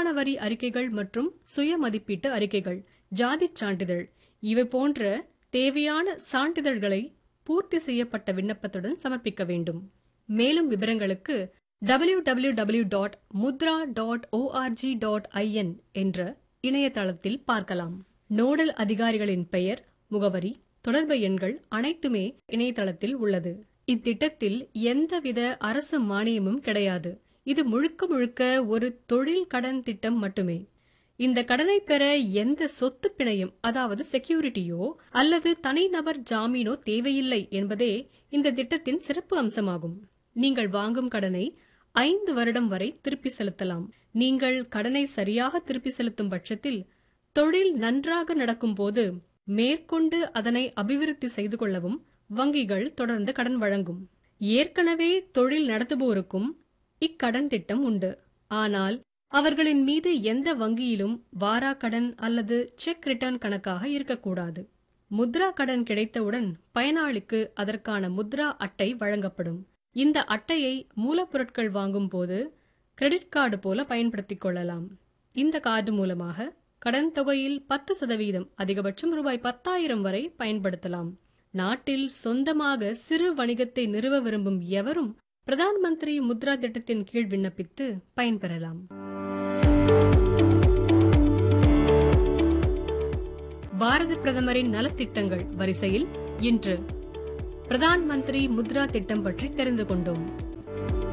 வரி அறிக்கைகள் மற்றும் சுய மதிப்பீட்டு அறிக்கைகள் ஜாதிச் சான்றிதழ் இவை போன்ற தேவையான சான்றிதழ்களை பூர்த்தி செய்யப்பட்ட விண்ணப்பத்துடன் சமர்ப்பிக்க வேண்டும் மேலும் விவரங்களுக்கு www.mudra.org.in dot Mudra dot O R G dot I N என்ற இணையதளத்தில் பார்க்கலாம் நோடல் அதிகாரிகளின் பெயர் முகவரி தொடர்பு எண்கள் அனைத்துமே இணையதளத்தில் உள்ளது இத்திட்டத்தில் எந்தவித அரசு மானியமும் கிடையாது இது முழுக்க முழுக்க ஒரு தொழில் கடன் திட்டம் மட்டுமே இந்த கடனை பெற எந்த சொத்து பிணையும் அதாவது செக்யூரிட்டியோ அல்லது தனிநபர் ஜாமீனோ தேவையில்லை என்பதே இந்த திட்டத்தின் சிறப்பு அம்சமாகும் நீங்கள் வாங்கும் கடனை ஐந்து வருடம் வரை திருப்பி செலுத்தலாம் நீங்கள் கடனை சரியாக திருப்பி செலுத்தும் பட்சத்தில் தொழில் நன்றாக நடக்கும் போது மேற்கொண்டு அதனை அபிவிருத்தி செய்து கொள்ளவும் வங்கிகள் தொடர்ந்து கடன் வழங்கும் ஏற்கனவே தொழில் நடத்துவோருக்கும் இக்கடன் திட்டம் உண்டு ஆனால் அவர்களின் மீது எந்த வங்கியிலும் வாரா கடன் அல்லது செக் ரிட்டர்ன் கணக்காக இருக்கக்கூடாது முத்ரா கடன் கிடைத்தவுடன் பயனாளிக்கு அதற்கான முத்ரா அட்டை வழங்கப்படும் இந்த அட்டையை மூலப்பொருட்கள் வாங்கும் போது கிரெடிட் கார்டு போல பயன்படுத்திக் கொள்ளலாம் இந்த கார்டு மூலமாக கடன் தொகையில் பத்து சதவீதம் அதிகபட்சம் ரூபாய் பத்தாயிரம் வரை பயன்படுத்தலாம் நாட்டில் சொந்தமாக சிறு வணிகத்தை நிறுவ விரும்பும் எவரும் பிரதான் மந்திரி முத்ரா திட்டத்தின் கீழ் விண்ணப்பித்து பயன்பெறலாம் பாரத பிரதமரின் நலத்திட்டங்கள் வரிசையில் இன்று பிரதான் மந்திரி முத்ரா திட்டம் பற்றி தெரிந்து கொண்டோம்